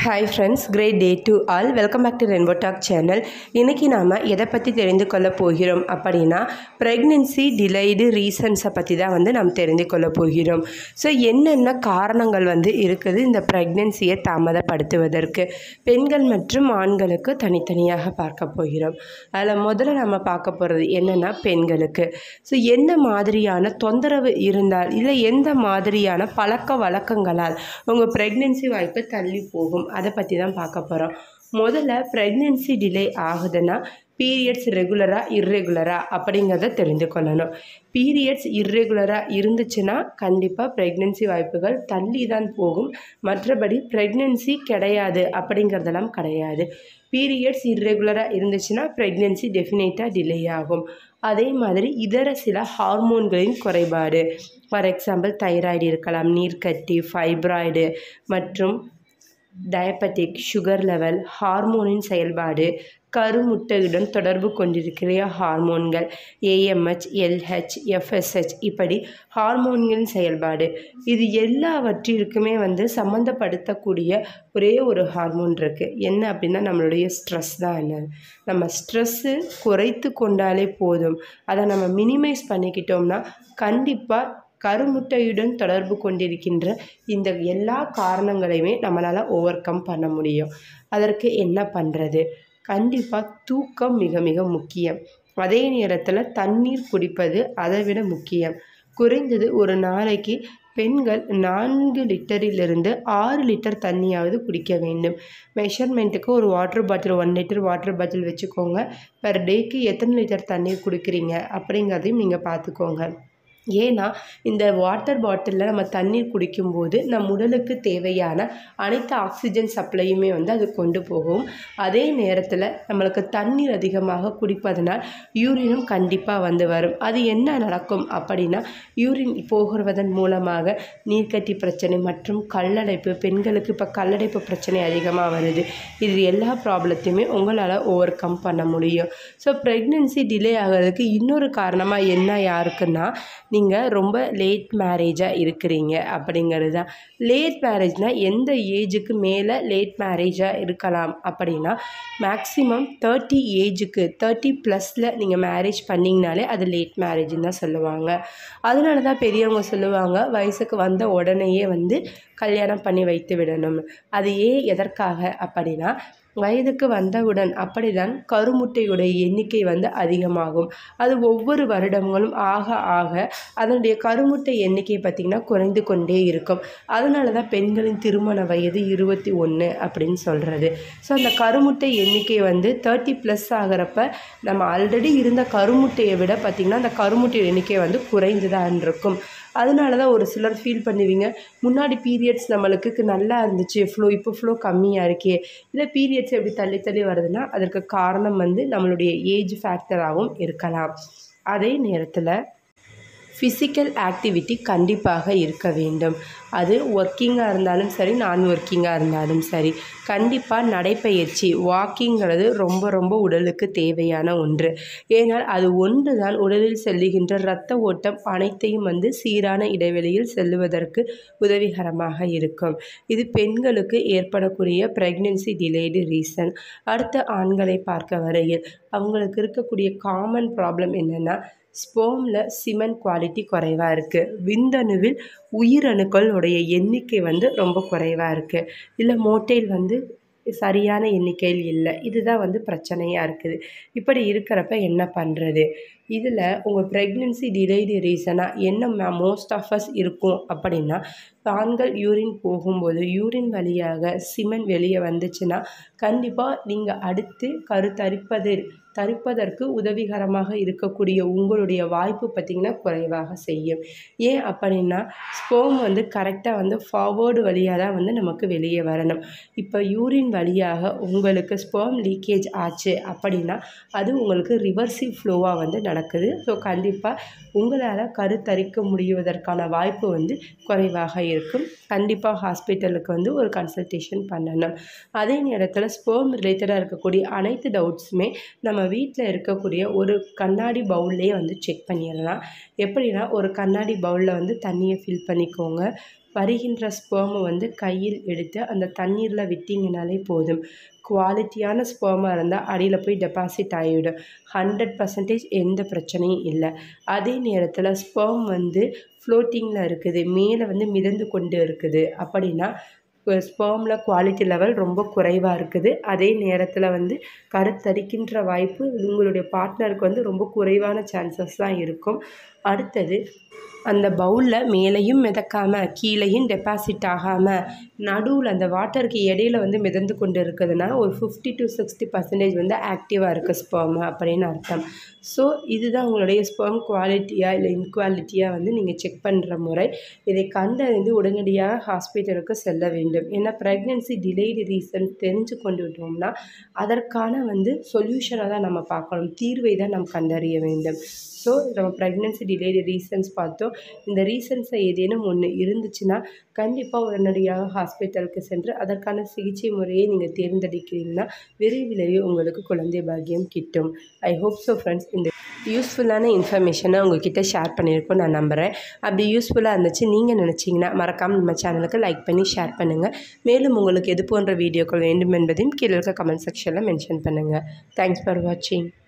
hi friends great day to all welcome back to Rainbow Talk channel இன்றைக்கி நாம் எதை பற்றி தெரிந்து கொள்ள போகிறோம் அப்படின்னா ப்ரெக்னென்சி டிலைடு ரீசன்ஸை பற்றி தான் வந்து நாம் தெரிந்து கொள்ள போகிறோம் ஸோ என்னென்ன காரணங்கள் வந்து இருக்குது இந்த ப்ரெக்னென்சியை தாமதப்படுத்துவதற்கு பெண்கள் மற்றும் ஆண்களுக்கு தனித்தனியாக பார்க்க போகிறோம் அதில் முதல்ல நம்ம பார்க்க போகிறது என்னென்னா பெண்களுக்கு ஸோ என்ன மாதிரியான தொந்தரவு இருந்தால் இல்லை எந்த மாதிரியான பழக்க வழக்கங்களால் உங்கள் ப்ரெக்னென்சி வாய்ப்பு தள்ளி போகும் அதை பற்றி தான் பார்க்க போகிறோம் முதல்ல ப்ரெக்னென்சி டிலே ஆகுதுன்னா பீரியட்ஸ் ரெகுலராக இர்ரெகுலரா அப்படிங்கிறத தெரிந்து கொள்ளணும் பீரியட்ஸ் இர்ரெகுலராக இருந்துச்சுன்னா கண்டிப்பாக ப்ரெக்னென்சி வாய்ப்புகள் தள்ளி தான் போகும் மற்றபடி ப்ரெக்னென்சி கிடையாது அப்படிங்கிறதெல்லாம் கிடையாது பீரியட்ஸ் இர்ரெகுலராக இருந்துச்சுன்னா ப்ரெக்னென்சி டெஃபினட்டாக டிலே ஆகும் அதே மாதிரி இதர சில ஹார்மோன்களின் குறைபாடு ஃபார் எக்ஸாம்பிள் தைராய்டு இருக்கலாம் நீர்க்கட்டி ஃபைப்ராய்டு மற்றும் டயபெட்டிக் சுகர் லெவல் ஹார்மோனின் செயல்பாடு கருமுட்டையுடன் தொடர்பு கொண்டிருக்கிற ஹார்மோன்கள் ஏஎம்ஹெச் எல்ஹெச் எஃப்எஸ்ஹெச் இப்படி ஹார்மோன்களின் செயல்பாடு இது எல்லாவற்றிற்குமே வந்து சம்மந்தப்படுத்தக்கூடிய ஒரே ஒரு ஹார்மோன் இருக்குது என்ன அப்படின்னா நம்மளுடைய ஸ்ட்ரெஸ் தான் என்ன நம்ம ஸ்ட்ரெஸ்ஸு குறைத்து கொண்டாலே போதும் அதை நம்ம மினிமைஸ் பண்ணிக்கிட்டோம்னா கண்டிப்பாக கருமுட்டையுடன் தொடர்பு கொண்டிருக்கின்ற இந்த எல்லா காரணங்களையுமே நம்மளால் ஓவர் கம் பண்ண முடியும் அதற்கு என்ன பண்ணுறது கண்டிப்பாக தூக்கம் மிக மிக முக்கியம் அதே நேரத்தில் தண்ணீர் குடிப்பது அதை விட முக்கியம் குறைந்தது ஒரு நாளைக்கு பெண்கள் நான்கு லிட்டரிலிருந்து ஆறு லிட்டர் தண்ணியாவது குடிக்க வேண்டும் மெஷர்மெண்ட்டுக்கு ஒரு water bottle one litre water bottle வச்சுக்கோங்க பெர் டேக்கு எத்தனை லிட்டர் தண்ணீர் குடிக்கிறீங்க அப்படிங்கிறதையும் நீங்கள் பார்த்துக்கோங்க ஏன்னா இந்த வாட்டர் பாட்டிலில் நம்ம தண்ணீர் குடிக்கும்போது நம் உடலுக்கு தேவையான அனைத்து ஆக்சிஜன் சப்ளையுமே வந்து அது கொண்டு போகும் அதே நேரத்தில் நம்மளுக்கு தண்ணீர் அதிகமாக குடிப்பதனால் யூரினும் கண்டிப்பாக வந்து வரும் அது என்ன நடக்கும் அப்படின்னா யூரின் போகிறதன் மூலமாக நீர்க்கட்டி பிரச்சனை மற்றும் கல்லடைப்பு பெண்களுக்கு இப்போ கல்லடைப்பு பிரச்சனை அதிகமாக வருது இது எல்லா ப்ராப்ளத்தையுமே உங்களால் ஓவர் கம் பண்ண முடியும் ஸோ ப்ரெக்னென்சி டிலே ஆகிறதுக்கு இன்னொரு காரணமாக என்ன யாருக்குன்னா நீங்கள் ரொம்ப லேட் மேரேஜாக இருக்கிறீங்க அப்படிங்கிறது தான் லேட் மேரேஜ்னால் எந்த ஏஜுக்கு மேலே லேட் மேரேஜாக இருக்கலாம் அப்படின்னா மேக்ஸிமம் தேர்ட்டி ஏஜுக்கு தேர்ட்டி ப்ளஸில் நீங்கள் மேரேஜ் பண்ணிங்கனாலே அது லேட் மேரேஜ்னு தான் சொல்லுவாங்க அதனால தான் பெரியவங்க சொல்லுவாங்க வயசுக்கு வந்த உடனேயே வந்து கல்யாணம் பண்ணி வைத்து விடணும் அது ஏன் எதற்காக அப்படின்னா வயதுக்கு வந்தவுடன் அப்படிதான் கருமுட்டையுடைய எண்ணிக்கை வந்து அதிகமாகும் அது ஒவ்வொரு வருடங்களும் ஆக ஆக அதனுடைய கருமுட்டை எண்ணிக்கை பார்த்திங்கன்னா குறைந்து கொண்டே இருக்கும் அதனால தான் பெண்களின் திருமண வயது இருபத்தி ஒன்று அப்படின்னு சொல்கிறது ஸோ அந்த கருமுட்டை எண்ணிக்கை வந்து தேர்ட்டி ப்ளஸ் ஆகிறப்ப நம்ம ஆல்ரெடி இருந்த கருமுட்டையை விட பார்த்திங்கன்னா அந்த கருமுட்டை எண்ணிக்கை வந்து குறைந்து தான் இருக்கும் அதனால தான் ஒரு சிலர் ஃபீல் பண்ணுவீங்க முன்னாடி பீரியட்ஸ் நம்மளுக்கு நல்லா இருந்துச்சு ஃப்ளோ இப்போ ஃப்ளோ கம்மியாக இருக்கே இல்லை பீரியட்ஸ் எப்படி தள்ளி தள்ளி வருதுன்னா அதற்கு காரணம் வந்து நம்மளுடைய ஏஜ் ஃபேக்டராகவும் இருக்கலாம் அதே நேரத்தில் ஃபிசிக்கல் ஆக்டிவிட்டி கண்டிப்பாக இருக்க வேண்டும் அது ஒர்க்கிங்காக இருந்தாலும் சரி நான் ஒர்க்கிங்காக இருந்தாலும் சரி கண்டிப்பாக நடைப்பயிற்சி வாக்கிங்கிறது ரொம்ப ரொம்ப உடலுக்கு தேவையான ஒன்று ஏனால் அது ஒன்று தான் உடலில் செல்லுகின்ற இரத்த ஓட்டம் அனைத்தையும் வந்து சீரான இடைவெளியில் செல்லுவதற்கு உதவிகரமாக இருக்கும் இது பெண்களுக்கு ஏற்படக்கூடிய ப்ரெக்னென்சி டிலேடு ரீசன் அடுத்த ஆண்களை பார்க்க வரையில் அவங்களுக்கு இருக்கக்கூடிய காமன் ப்ராப்ளம் என்னென்னா ஸ்போமில் சிமெண்ட் குவாலிட்டி குறைவாக இருக்குது விந்தணுவில் உயிரணுக்களுடைய எண்ணிக்கை வந்து ரொம்ப குறைவாக இருக்குது இல்லை மோட்டைல் வந்து சரியான எண்ணிக்கையில் இல்லை இதுதான் வந்து பிரச்சனையாக இருக்குது இப்படி இருக்கிறப்ப என்ன பண்ணுறது இதில் உங்கள் ப்ரெக்னென்சி டிலேடு ரீசனாக என்ன மோஸ்ட் ஆஃப் அஸ் இருக்கும் அப்படின்னா ஆண்கள் யூரின் போகும்போது யூரின் வழியாக சிமெண்ட் வெளியே வந்துச்சுன்னா கண்டிப்பாக நீங்கள் அடுத்து கருத்தரிப்பது தரிப்பதற்கு உதவிகரமாக இருக்கக்கூடிய உங்களுடைய வாய்ப்பு பார்த்திங்கன்னா குறைவாக செய்யும் ஏன் அப்படின்னா ஸ்போம் வந்து கரெக்டாக வந்து ஃபார்வேர்டு வழியாக தான் வந்து நமக்கு வெளியே வரணும் இப்போ யூரின் வழியாக உங்களுக்கு ஸ்போம் லீக்கேஜ் ஆச்சு அப்படின்னா அது உங்களுக்கு ரிவர்சிவ் ஃப்ளோவாக வந்து நடக்குது ஸோ கண்டிப்பாக உங்களால் கருத்தரிக்க முடிவதற்கான வாய்ப்பு வந்து குறைவாக இருக்கும் கண்டிப்பாக ஹாஸ்பிட்டலுக்கு வந்து ஒரு கன்சல்டேஷன் பண்ணணும் அதே நேரத்தில் ஸ்போம் ரிலேட்டடாக இருக்கக்கூடிய அனைத்து டவுட்ஸுமே நம்ம வீட்டில் இருக்கக்கூடிய ஒரு கண்ணாடி பவுல்லையே வந்து செக் பண்ணிடலாம் எப்படின்னா ஒரு கண்ணாடி பவுலில் வந்து தண்ணியை ஃபில் பண்ணிக்கோங்க வருகின்ற ஸ்பேமை வந்து கையில் எடுத்து அந்த தண்ணீரில் விட்டிங்கனாலே போதும் குவாலிட்டியான ஸ்பேமாக இருந்தால் அடியில் போய் டெபாசிட் ஆகிவிடும் ஹண்ட்ரட் பர்சன்டேஜ் எந்த பிரச்சனையும் இல்லை அதே நேரத்தில் ஸ்பேம் வந்து ஃப்ளோட்டிங்கில் இருக்குது மேலே வந்து மிதந்து கொண்டு இருக்குது அப்படின்னா ஸ்பேமில் குவாலிட்டி லெவல் ரொம்ப குறைவாக இருக்குது அதே நேரத்தில் வந்து கருத்தரிக்கின்ற வாய்ப்பு உங்களுடைய பார்ட்னருக்கு வந்து ரொம்ப குறைவான சான்சஸ் தான் இருக்கும் அடுத்தது அந்த பவுலில் மேலேயும் மிதக்காமல் கீழேயும் டெபாசிட் ஆகாமல் நடுவில் அந்த வாட்டருக்கு இடையில வந்து மிதந்து கொண்டு இருக்குதுன்னா ஒரு ஃபிஃப்டி டு சிக்ஸ்டி பர்சன்டேஜ் வந்து ஆக்டிவாக இருக்குது ஸ்பேம் அப்படின்னு அர்த்தம் ஸோ இதுதான் உங்களுடைய ஸ்பேம் குவாலிட்டியாக இல்லை இன்குவாலிட்டியாக வந்து நீங்கள் செக் பண்ணுற முறை இதை கண்டறிந்து உடனடியாக ஹாஸ்பிட்டலுக்கு செல்ல வேண்டும் ஏன்னா ப்ரெக்னென்சி டிலேடு ரீசன் தெரிஞ்சு கொண்டு விட்டோம்னா அதற்கான வந்து சொல்யூஷனை தான் நம்ம பார்க்கணும் தீர்வை தான் நாம் கண்டறிய வேண்டும் ஸோ நம்ம ப்ரெக்னென்சி டிலேடு ரீசன்ஸ் பார்த்தோம் இந்த ரீசன்ஸை ஏதேனும் ஒன்று இருந்துச்சுன்னா கண்டிப்பாக உடனடியாக ஹாஸ்பிட்டலுக்கு சென்று அதற்கான சிகிச்சை முறையை நீங்கள் தேர்ந்தெடுக்கிறீங்கன்னா விரைவிலேயே உங்களுக்கு குழந்தை பாக்கியம் கிட்டும் ஐ ஹோப் ஸோ ஃப்ரெண்ட்ஸ் இந்த யூஸ்ஃபுல்லான இன்ஃபர்மேஷனை உங்ககிட்ட ஷேர் பண்ணியிருக்கோம் நான் நம்புகிறேன் அப்படி யூஸ்ஃபுல்லாக இருந்துச்சு நீங்கள் நினச்சிங்கன்னா மறக்காமல் நம்ம சேனலுக்கு லைக் பண்ணி ஷேர் பண்ணுங்கள் மேலும் உங்களுக்கு எது போன்ற வீடியோக்கள் வேண்டும் என்பதையும் கீழே இருக்க கமெண்ட் செக்ஷனில் மென்ஷன் பண்ணுங்கள் தேங்க்ஸ் ஃபார் வாட்சிங்